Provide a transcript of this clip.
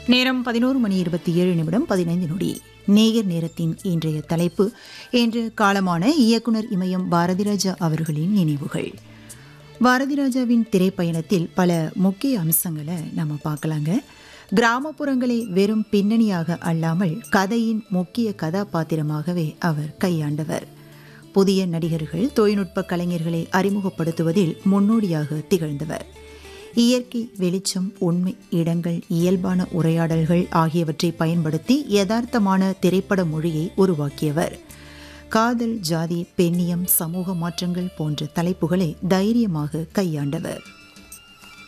நேரம் பதினோரு மணி இருபத்தி ஏழு நிமிடம் பதினைந்து நொடி நேயர் நேரத்தின் இன்றைய தலைப்பு இன்று காலமான இயக்குனர் இமயம் பாரதிராஜா அவர்களின் நினைவுகள் பாரதிராஜாவின் திரைப்பயணத்தில் பல முக்கிய அம்சங்களை நம்ம பார்க்கலாங்க கிராமப்புறங்களை வெறும் பின்னணியாக அல்லாமல் கதையின் முக்கிய கதாபாத்திரமாகவே அவர் கையாண்டவர் புதிய நடிகர்கள் தொழில்நுட்ப கலைஞர்களை அறிமுகப்படுத்துவதில் முன்னோடியாக திகழ்ந்தவர் இயற்கை வெளிச்சம் உண்மை இடங்கள் இயல்பான உரையாடல்கள் ஆகியவற்றை பயன்படுத்தி யதார்த்தமான திரைப்பட மொழியை உருவாக்கியவர் காதல் ஜாதி பெண்ணியம் சமூக மாற்றங்கள் போன்ற தலைப்புகளை தைரியமாக கையாண்டவர்